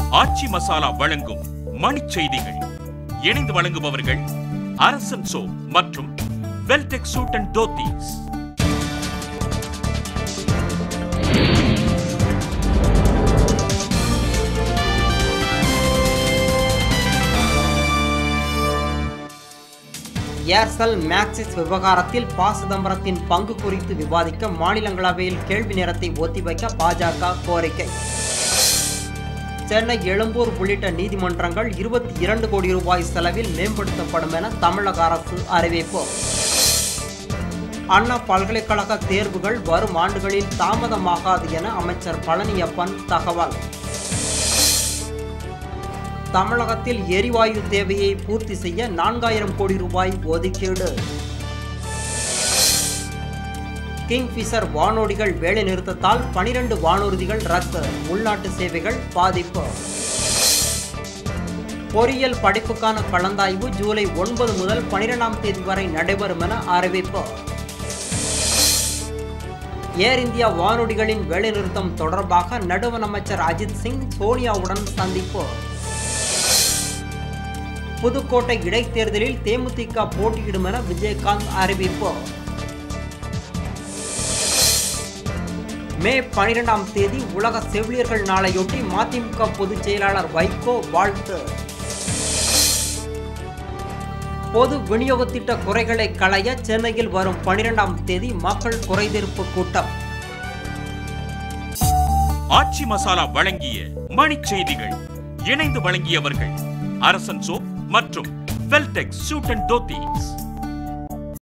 ஆச்சி மசாலா வழங்கும் மணிச் செய்திகள் இணைந்து வழங்குபவர்கள் அரசன் சோ மற்றும் Veltex suit and dhotis Aircel Maxis விவகாரத்தில் ப சிதம்பரத்தின் பங்கு குறித்து விவாதிக்க மாநிலங்களவையில் கேள்வி நேரத்தை ஒத்திவைக்க பாஜக கோரிக்கை சென்னை எழும்பூர் உள்ளிட்ட நீதிமன்றங்கள் இருபத்தி இரண்டு கோடி ரூபாய் செலவில் மேம்படுத்தப்படும் என தமிழக அரசு அறிவிப்பு அண்ணா பல்கலைக்கழக தேர்வுகள் வரும் ஆண்டுகளில் தாமதமாகாது என அமைச்சர் பழனியப்பன் தகவல் தமிழகத்தில் எரிவாயு தேவையை பூர்த்தி செய்ய நான்காயிரம் கோடி ரூபாய் ஒதுக்கீடு கிங்ஃபிஷர் வானூர்திகள் வேலைநிறுத்தத்தால் பனிரெண்டு வானூர்திகள் ரத்து உள்நாட்டு சேவைகள் பாதிப்பு பொறியியல் படிப்புக்கான கலந்தாய்வு ஜூலை ஒன்பது முதல் பனிரெண்டாம் தேதி வரை நடைபெறும் என அறிவிப்பு ஏர் இந்தியா வானூர்திகளின் வேலைநிறுத்தம் தொடர்பாக நடுவண் அமைச்சர் அஜித் சிங் சோனியாவுடன் சந்திப்பு புதுக்கோட்டை இடைத்தேர்தலில் தேமுதிக போட்டியிடும் என விஜயகாந்த் அறிவிப்பு மே பனிரெண்டாம் தேதி உலக செவிலியர்கள் நாளையொட்டி மதிமுக பொதுச் செயலாளர் வைகோ வாழ்த்து பொது விநியோக திட்ட குறைகளை களைய சென்னையில் வரும் பனிரெண்டாம் தேதி மக்கள் குறைதீர்ப்பு கூட்டம் ஆச்சி மசாலா வழங்கிய மணிச் செய்திகள் இணைந்து வழங்கியவர்கள் அரசன் சோ மற்றும் வெல்டெக் சூட் அண்ட் தோத்தீஸ்